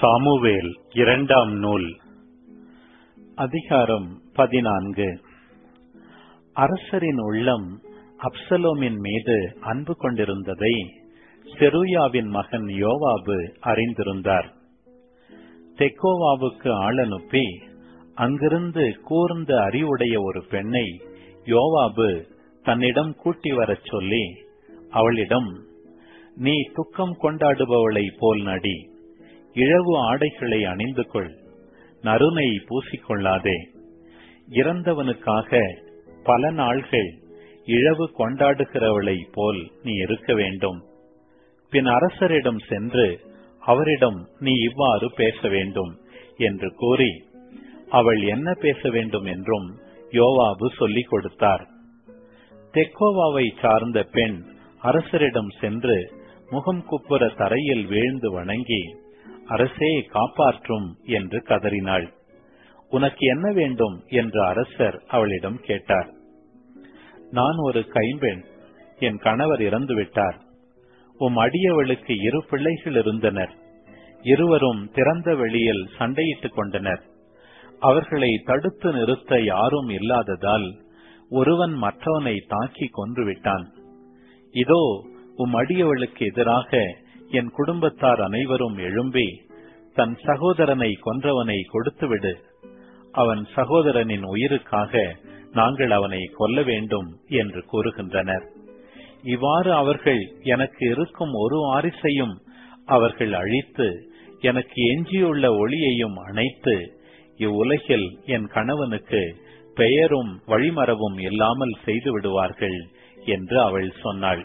Samuel இரண்டாம் நூல் அதிகாரம் பதினான்கு அரசரின் உள்ளம் அப்சலோமின் மீது அன்பு கொண்டிருந்ததை செருயாவின் மகன் யோவாபு அறிந்திருந்தார் தெக்கோவாவுக்கு ஆள் அனுப்பி அங்கிருந்து கூர்ந்த அறிவுடைய ஒரு பெண்ணை யோவாபு தன்னிடம் கூட்டி வரச் சொல்லி அவளிடம் நீ துக்கம் கொண்டாடுபவளை போல் நடி இழவு ஆடைகளை அணிந்து கொள் நறுனை பூசிக்கொள்ளாதே இறந்தவனுக்காக பல நாள்கள் இழவு கொண்டாடுகிறவளை போல் நீ இருக்க வேண்டும் பின் அரசரிடம் சென்று அவரிடம் நீ இவ்வாறு பேச வேண்டும் என்று கூறி அவள் என்ன பேச வேண்டும் என்றும் யோவாபு சொல்லிக் கொடுத்தார் தெக்கோவாவை சார்ந்த பெண் அரசரிடம் சென்று முகம் குப்புற தரையில் வீழ்ந்து வணங்கி அரசே காப்பாற்றும் என்று கதறினாள் உனக்கு என்ன வேண்டும் என்று அரசர் அவளிடம் கேட்டார் நான் ஒரு கைம்பெண் என் கணவர் இறந்துவிட்டார் உம் அடியவளுக்கு இரு பிள்ளைகள் இருந்தனர் இருவரும் திறந்த வெளியில் சண்டையிட்டுக் கொண்டனர் அவர்களை தடுத்து நிறுத்த யாரும் இல்லாததால் ஒருவன் மற்றவனை தாக்கி கொன்றுவிட்டான் இதோ உம் அடியவளுக்கு எதிராக என் குடும்பத்தார் அனைவரும் எழும்பி தன் சகோதரனை கொன்றவனை கொடுத்துவிடு அவன் சகோதரனின் உயிருக்காக நாங்கள் அவனை கொல்ல வேண்டும் என்று கூறுகின்றனர் இவ்வாறு அவர்கள் எனக்கு இருக்கும் ஒரு வாரிசையும் அவர்கள் அழித்து எனக்கு எஞ்சியுள்ள ஒளியையும் அணைத்து இவ்வுலகில் என் கணவனுக்கு பெயரும் வழிமரவும் இல்லாமல் செய்து விடுவார்கள் என்று அவள் சொன்னாள்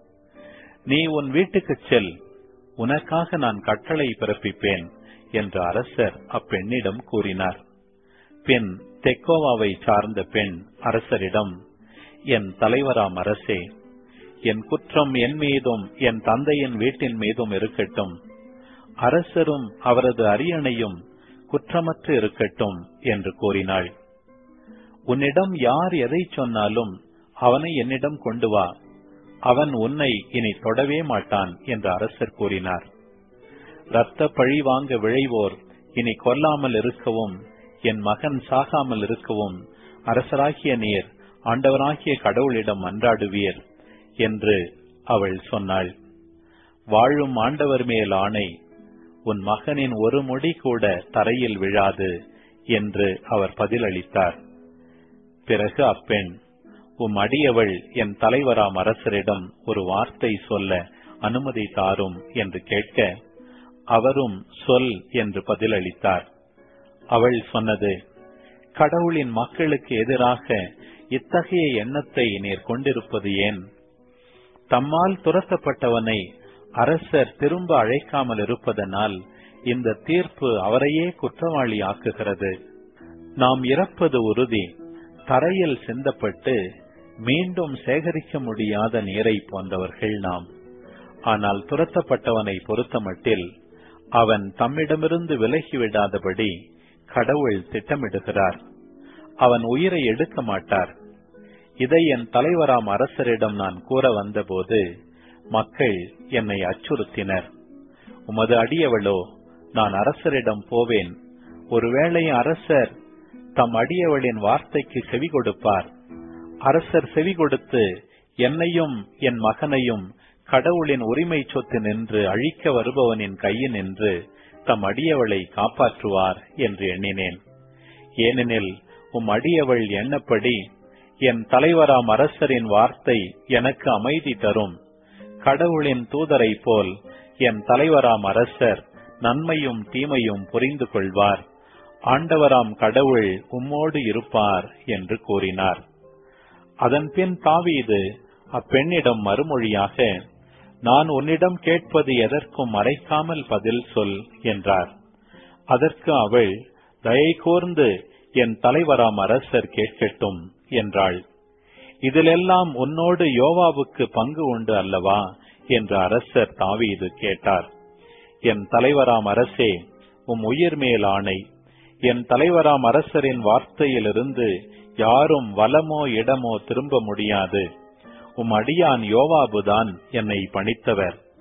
நீ உன் வீட்டுக்குச் செல் உனக்காக நான் கட்டளை பிறப்பிப்பேன் என்று அரசர் அப்பெண்ணிடம் கூறினார் பின் தெக்கோவாவை சார்ந்த பெண் அரசரிடம் என் தலைவராம் அரசே என் குற்றம் என் மீதும் என் தந்தையின் வீட்டின் மீதும் இருக்கட்டும் அரசரும் அவரது அரியணையும் குற்றமற்று இருக்கட்டும் என்று கூறினாள் உன்னிடம் யார் எதை சொன்னாலும் அவனை என்னிடம் கொண்டு வா அவன் உன்னை இனி தொடவே மாட்டான் என்று அரசர் கூறினார் இரத்த பழி வாங்க விழைவோர் இனி கொல்லாமல் இருக்கவும் என் மகன் சாகாமல் இருக்கவும் அரசராகிய நீர் ஆண்டவராகிய கடவுளிடம் அன்றாடுவீர் என்று அவள் சொன்னாள் வாழும் ஆண்டவர் மேல் ஆணை உன் மகனின் ஒரு மொழி கூட தரையில் விழாது என்று அவர் பதிலளித்தார் பிறகு அப்பெண் உம் அடியவள் என் தலைவராம் அரசரிடம் ஒரு வார்த்தை சொல்ல அனுமதி தாரும் என்று கேட்க அவரும் சொல் என்று பதிலளித்தார் அவள் சொன்னது கடவுளின் மக்களுக்கு எதிராக இத்தகைய எண்ணத்தை நீர் கொண்டிருப்பது ஏன் தம்மால் துரத்தப்பட்டவனை அரசர் திரும்ப அழைக்காமல் இருப்பதனால் இந்த தீர்ப்பு அவரையே குற்றவாளி ஆக்குகிறது நாம் இறப்பது உறுதி தரையில் சிந்தப்பட்டு மீண்டும் சேகரிக்க முடியாத நீரை போன்றவர்கள் நாம் ஆனால் துரத்தப்பட்டவனை பொறுத்தமட்டில் அவன் தம்மிடமிருந்து விலகிவிடாதபடி கடவுள் திட்டமிடுகிறார் அவன் உயிரை எடுக்க மாட்டார் இதை என் தலைவராம் அரசரிடம் நான் கூற வந்தபோது மக்கள் என்னை அச்சுறுத்தினர் உமது அடியவளோ நான் அரசரிடம் போவேன் ஒருவேளை அரசர் தம் அடியவளின் வார்த்தைக்கு செவி கொடுப்பார் அரசர் செவி கொடுத்து என்னையும் என் மகனையும் கடவுளின் உரிமை சொத்து நின்று அழிக்க வருபவனின் கையில் நின்று தம் அடியவளை காப்பாற்றுவார் என்று எண்ணினேன் ஏனெனில் உம் அடியவள் எண்ணப்படி என் தலைவராம் அரசரின் வார்த்தை எனக்கு அமைதி தரும் கடவுளின் தூதரை போல் என் தலைவராம் அரசர் நன்மையும் தீமையும் புரிந்து கொள்வார் ஆண்டவராம் கடவுள் உம்மோடு இருப்பார் என்று கூறினார் அதன்பின் தாவீது அப்பெண்ணிடம் மறுமொழியாக நான் உன்னிடம் கேட்பது எதற்கும் மறைக்காமல் பதில் சொல் என்றார் அதற்கு அவள் தயை கூர்ந்து என் தலைவராம் அரசர் கேட்கட்டும் என்றாள் இதிலெல்லாம் உன்னோடு யோவாவுக்கு பங்கு உண்டு அல்லவா என்று அரசர் தாவீது கேட்டார் என் தலைவராம் அரசே உம் உயிர் மேல் ஆணை என் தலைவராம் அரசரின் வார்த்தையிலிருந்து யாரும் வலமோ இடமோ திரும்ப முடியாது உம் அடியான் யோவாபுதான் என்னை பணித்தவர்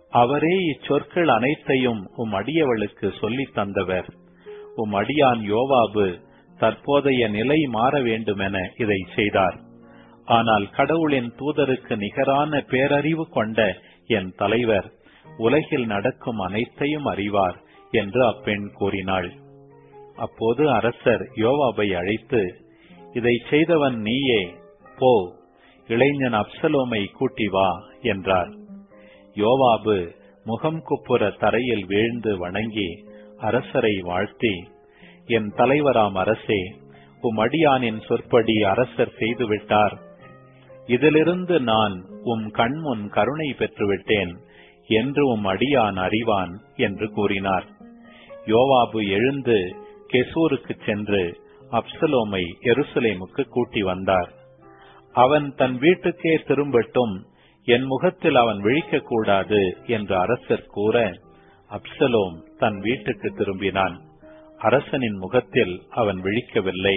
அவரே இச்சொற்கள் அனைத்தையும் உம் அடியவளுக்கு சொல்லித் தந்தவர் உம் அடியான் யோவாபு தற்போதைய நிலை மாற வேண்டுமென இதை செய்தார் ஆனால் கடவுளின் தூதருக்கு நிகரான பேரறிவு கொண்ட என் தலைவர் உலகில் நடக்கும் அனைத்தையும் அறிவார் என்று அப்பெண் கூறினாள் அப்போது அரசர் யோவாபை அழைத்து இதை செய்தவன் நீயே போ இளைஞன் அப்சலோமை கூட்டி வா என்றார் யோவாபு முகம் குப்புற தரையில் வீழ்ந்து வணங்கி அரசரை வாழ்த்தி என் தலைவராம் அரசே உம் அடியானின் சொற்படி அரசர் செய்துவிட்டார் இதிலிருந்து நான் உம் கண்முன் கருணை பெற்றுவிட்டேன் என்று உம் அடியான் அறிவான் என்று கூறினார் யோவாபு எழுந்து கெசூருக்கு சென்று அப்சலோமை எருசலேமுக்கு கூட்டி வந்தார் அவன் தன் வீட்டுக்கே திரும்பட்டும் என் முகத்தில் அவன் விழிக்கக் கூடாது என்று அரசர் கூற அப்சலோம் தன் வீட்டுக்கு திரும்பினான் அரசனின் முகத்தில் அவன் விழிக்கவில்லை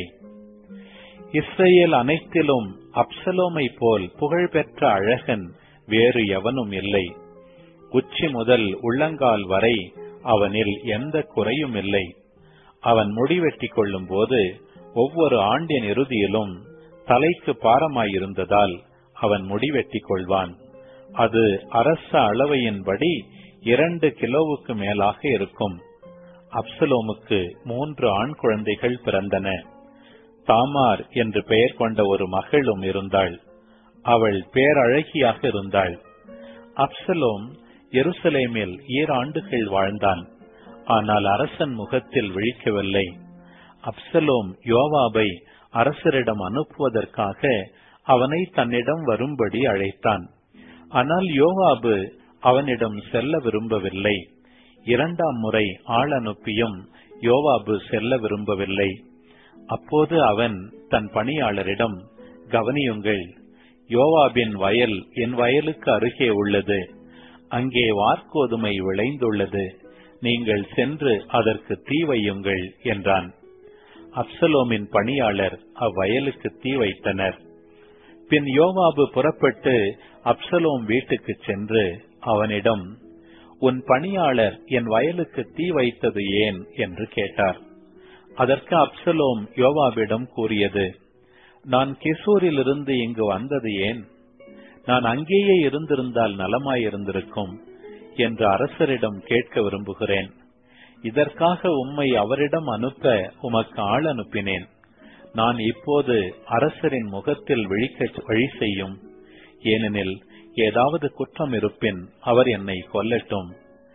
இஸ்ரேல் அனைத்திலும் அப்சலோமை போல் புகழ்பெற்ற அழகன் வேறு எவனும் இல்லை உச்சி முதல் உள்ளங்கால் வரை அவனில் எந்த குறையும் இல்லை அவன் முடிவெட்டி கொள்ளும் போது ஒவ்வொரு ஆண்டின் இறுதியிலும் தலைக்கு பாரமாயிருந்ததால் அவன் முடிவெட்டி கொள்வான் அது அரச அளவையின்படி இரண்டு கிலோவுக்கு மேலாக இருக்கும் அப்சலோமுக்கு மூன்று ஆண் குழந்தைகள் பிறந்தன தாமார் என்று பெயர் கொண்ட ஒரு மகளும் இருந்தாள் அவள் பேரழகியாக இருந்தாள் அப்சலோம் எருசலேமில் ஈராண்டுகள் வாழ்ந்தான் ஆனால் அரசன் முகத்தில் விழிக்கவில்லை அப்சலோம் யோவாபை அரசரிடம் அனுப்புவதற்காக அவனை தன்னிடம் வரும்படி அழைத்தான் ஆனால் யோவாபு அவனிடம் செல்ல விரும்பவில்லை இரண்டாம் முறை ஆள் அனுப்பியும் யோவாபு செல்ல விரும்பவில்லை அப்போது அவன் தன் பணியாளரிடம் கவனியுங்கள் யோவாபின் வயல் என் வயலுக்கு அருகே உள்ளது அங்கே வார்கோதுமை விளைந்துள்ளது நீங்கள் சென்று அதற்கு தீ வையுங்கள் என்றான் அப்சலோமின் பணியாளர் அவ்வயலுக்கு தீ வைத்தனர் பின் யோவாபு புறப்பட்டு அப்சலோம் வீட்டுக்கு சென்று அவனிடம் உன் பணியாளர் என் வயலுக்கு தீ வைத்தது ஏன் என்று கேட்டார் அதற்கு அப்சலோம் யோவாபிடம் கூறியது நான் கிசூரிலிருந்து இங்கு வந்தது ஏன் நான் அங்கேயே இருந்திருந்தால் நலமாயிருந்திருக்கும் என்று அரசரிடம் கேட்க விரும்புகிறேன் இதற்காக உம்மை அவரிடம் அனுப்ப உமக்கு ஆள் அனுப்பினேன் நான் இப்போது அரசரின் முகத்தில் விழிக்க வழி செய்யும் ஏனெனில் ஏதாவது குற்றம் இருப்பின் அவர் என்னை கொல்லட்டும்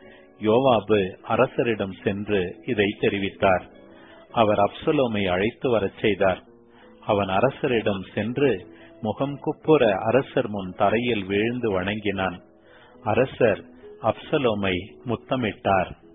யோவாபு அரசரிடம் சென்று இதை தெரிவித்தார் அவர் அப்சலோமை அழைத்து வரச் செய்தார் அவன் அரசரிடம் சென்று முகம் குப்புற அரசர் முன் தரையில் வீழ்ந்து வணங்கினான் அரசர் அப்சலோமை முத்தமிட்டார்